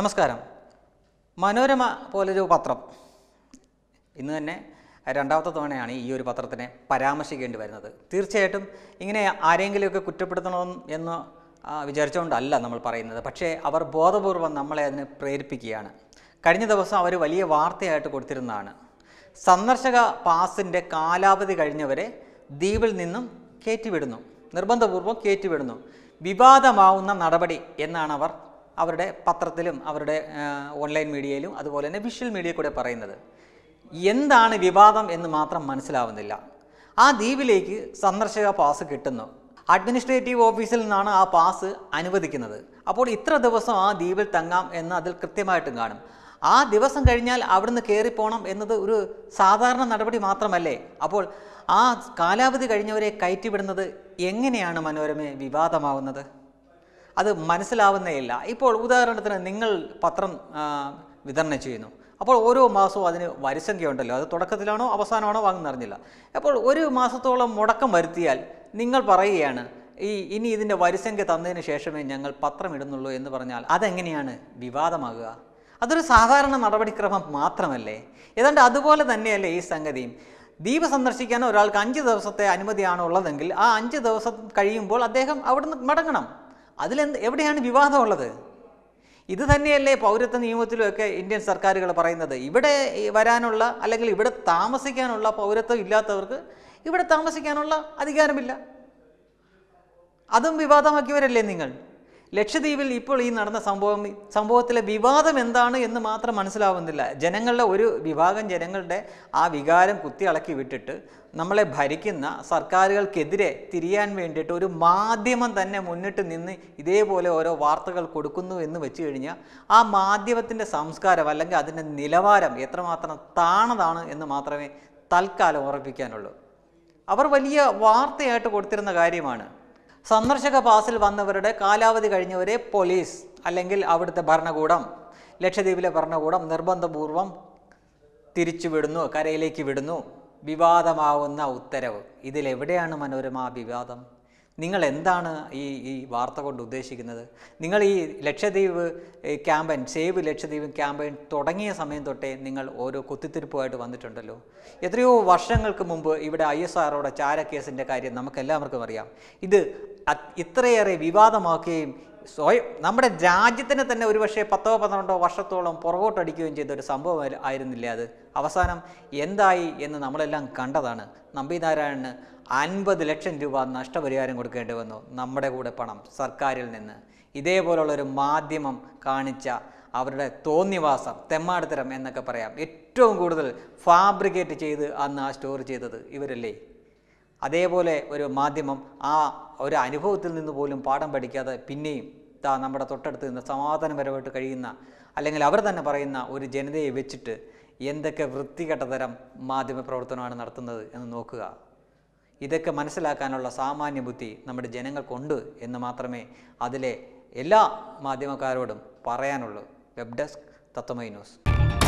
നമസ്കാരം മനോരമ പോലൊരു പത്രം ഇന്ന് തന്നെ രണ്ടാമത്തെ തവണയാണ് ഈ ഒരു പത്രത്തിനെ പരാമർശിക്കേണ്ടി വരുന്നത് തീർച്ചയായിട്ടും ഇങ്ങനെ ആരെങ്കിലുമൊക്കെ കുറ്റപ്പെടുത്തണം എന്ന് ആ, വിചാരിച്ചുകൊണ്ടല്ല നമ്മൾ പറയുന്നത് പക്ഷേ അവർ ബോധപൂർവം നമ്മളെ അതിന് പ്രേരിപ്പിക്കുകയാണ് കഴിഞ്ഞ ദിവസം അവർ വലിയ വാർത്തയായിട്ട് കൊടുത്തിരുന്നതാണ് സന്ദർശക പാസിൻ്റെ കാലാവധി കഴിഞ്ഞവരെ ദ്വീപിൽ നിന്നും കയറ്റിവിടുന്നു നിർബന്ധപൂർവ്വം കയറ്റിവിടുന്നു വിവാദമാവുന്ന നടപടി എന്നാണ് അവർ അവരുടെ പത്രത്തിലും അവരുടെ ആ, ഓൺലൈൻ മീഡിയയിലും അതുപോലെ തന്നെ വിഷ്വൽ മീഡിയയിൽ കൂടെ പറയുന്നത് എന്താണ് വിവാദം എന്ന് മാത്രം മനസ്സിലാവുന്നില്ല ആ ദ്വീപിലേക്ക് സന്ദർശക പാസ് കിട്ടുന്നു അഡ്മിനിസ്ട്രേറ്റീവ് ഓഫീസിൽ നിന്നാണ് ആ പാസ് അനുവദിക്കുന്നത് അപ്പോൾ ഇത്ര ദിവസം ആ ദ്വീപിൽ തങ്ങാം എന്ന് അതിൽ കൃത്യമായിട്ടും കാണും ആ ദിവസം കഴിഞ്ഞാൽ അവിടുന്ന് കയറിപ്പോണം എന്നത് ഒരു സാധാരണ നടപടി മാത്രമല്ലേ അപ്പോൾ ആ കാലാവധി കഴിഞ്ഞവരെ കയറ്റിവിടുന്നത് എങ്ങനെയാണ് മനോരമയെ വിവാദമാവുന്നത് അത് മനസ്സിലാവുന്നേയില്ല ഇപ്പോൾ ഉദാഹരണത്തിന് നിങ്ങൾ പത്രം ആ, വിതരണം ചെയ്യുന്നു അപ്പോൾ ഓരോ മാസവും അതിന് വരിസംഖ്യ ഉണ്ടല്ലോ അത് തുടക്കത്തിലാണോ അവസാനമാണോ വാങ്ങുന്ന അറിഞ്ഞില്ല അപ്പോൾ ഒരു മാസത്തോളം മുടക്കം വരുത്തിയാൽ നിങ്ങൾ പറയുകയാണ് ഈ ഇനി ഇതിൻ്റെ വരിസംഖ്യ തന്നതിന് ശേഷമേ ഞങ്ങൾ പത്രം ഇടുന്നുള്ളൂ എന്ന് പറഞ്ഞാൽ അതെങ്ങനെയാണ് വിവാദമാകുക അതൊരു സാധാരണ നടപടിക്രമം മാത്രമല്ലേ ഏതാണ്ട് അതുപോലെ തന്നെയല്ലേ ഈ സംഗതിയും ദ്വീപ് സന്ദർശിക്കാൻ ഒരാൾക്ക് അഞ്ച് ദിവസത്തെ അനുമതിയാണ് ഉള്ളതെങ്കിൽ ആ അഞ്ച് ദിവസം കഴിയുമ്പോൾ അദ്ദേഹം അവിടുന്ന് മടങ്ങണം അതിലെന്ത് എവിടെയാണ് വിവാദമുള്ളത് ഇത് തന്നെയല്ലേ പൗരത്വ നിയമത്തിലുമൊക്കെ ഇന്ത്യൻ സർക്കാരുകൾ പറയുന്നത് ഇവിടെ ഈ വരാനുള്ള അല്ലെങ്കിൽ ഇവിടെ താമസിക്കാനുള്ള പൗരത്വം ഇല്ലാത്തവർക്ക് ഇവിടെ താമസിക്കാനുള്ള അധികാരമില്ല അതും വിവാദമാക്കിയവരല്ലേ നിങ്ങൾ ലക്ഷദ്വീപിൽ ഇപ്പോൾ ഈ നടന്ന സംഭവം സംഭവത്തിലെ വിവാദം എന്താണ് എന്ന് മാത്രം മനസ്സിലാവുന്നില്ല ജനങ്ങളുടെ ഒരു വിഭാഗം ജനങ്ങളുടെ ആ വികാരം കുത്തിയളക്കി വിട്ടിട്ട് നമ്മളെ ഭരിക്കുന്ന സർക്കാരുകൾക്കെതിരെ തിരിയാൻ വേണ്ടിയിട്ട് ഒരു മാധ്യമം തന്നെ മുന്നിട്ട് നിന്ന് ഇതേപോലെ ഓരോ വാർത്തകൾ കൊടുക്കുന്നു എന്ന് വെച്ച് കഴിഞ്ഞാൽ ആ മാധ്യമത്തിൻ്റെ സംസ്കാരം അല്ലെങ്കിൽ അതിൻ്റെ നിലവാരം എത്രമാത്രം താണതാണ് എന്ന് മാത്രമേ തൽക്കാലം ഉറപ്പിക്കാനുള്ളൂ അവർ വലിയ വാർത്തയായിട്ട് കൊടുത്തിരുന്ന കാര്യമാണ് സന്ദർശക പാസിൽ വന്നവരുടെ കാലാവധി കഴിഞ്ഞവരെ പോലീസ് അല്ലെങ്കിൽ അവിടുത്തെ ഭരണകൂടം ലക്ഷദ്വീപിലെ ഭരണകൂടം നിർബന്ധപൂർവം തിരിച്ചു വിടുന്നു കരയിലേക്ക് വിടുന്നു വിവാദമാവുന്ന ഉത്തരവ് ഇതിലെവിടെയാണ് മനോരമ ആ വിവാദം നിങ്ങൾ എന്താണ് ഈ ഈ വാർത്ത കൊണ്ട് ഉദ്ദേശിക്കുന്നത് നിങ്ങൾ ഈ ലക്ഷദ്വീപ് ഈ ക്യാമ്പയിൻ സേവ് ലക്ഷദ്വീപ് ക്യാമ്പയിൻ തുടങ്ങിയ സമയം തൊട്ടേ നിങ്ങൾ ഓരോ കുത്തിത്തിരിപ്പുമായിട്ട് വന്നിട്ടുണ്ടല്ലോ എത്രയോ വർഷങ്ങൾക്ക് മുമ്പ് ഇവിടെ ഐ എസ് ആറോടെ ചാരക്കേസിൻ്റെ കാര്യം നമുക്കെല്ലാവർക്കും അറിയാം ഇത് അത് ഇത്രയേറെ വിവാദമാക്കുകയും സ്വയം നമ്മുടെ രാജ്യത്തിന് തന്നെ ഒരുപക്ഷെ പത്തോ പന്ത്രണ്ടോ വർഷത്തോളം പുറകോട്ടടിക്കുകയും ചെയ്ത ഒരു സംഭവം ആയി- ആയിരുന്നില്ലേ അത് അവസാനം എന്തായി എന്ന് നമ്മളെല്ലാം കണ്ടതാണ് നമ്പിനാരായണന് അൻപത് ലക്ഷം രൂപ നഷ്ടപരിഹാരം കൊടുക്കേണ്ടി വന്നു നമ്മുടെ കൂടെ പണം സർക്കാരിൽ നിന്ന് ഇതേപോലുള്ളൊരു മാധ്യമം കാണിച്ച അവരുടെ തോന്നിവാസം തെമ്മാടിത്തരം എന്നൊക്കെ പറയാം ഏറ്റവും കൂടുതൽ ഫാബ്രിക്കേറ്റ് ചെയ്ത് അന്ന് ആ സ്റ്റോർ ചെയ്തത് ഇവരല്ലേ അതേപോലെ ഒരു മാധ്യമം ആ ഒരു അനുഭവത്തിൽ നിന്ന് പോലും പാഠം പഠിക്കാതെ പിന്നെയും താ നമ്മുടെ തൊട്ടടുത്ത് നിന്ന് സമാധാനപരമായിട്ട് കഴിയുന്ന അല്ലെങ്കിൽ അവർ തന്നെ പറയുന്ന ഒരു ജനതയെ വെച്ചിട്ട് എന്തൊക്കെ വൃത്തികെട്ട തരം മാധ്യമ പ്രവർത്തനമാണ് നടത്തുന്നത് എന്ന് നോക്കുക ഇതൊക്കെ മനസ്സിലാക്കാനുള്ള സാമാന്യ ബുദ്ധി നമ്മുടെ ജനങ്ങൾക്കുണ്ട് എന്ന് മാത്രമേ അതിലെ എല്ലാ മാധ്യമക്കാരോടും പറയാനുള്ളൂ വെബ് ഡെസ്ക് തത്വമൈ ന്യൂസ്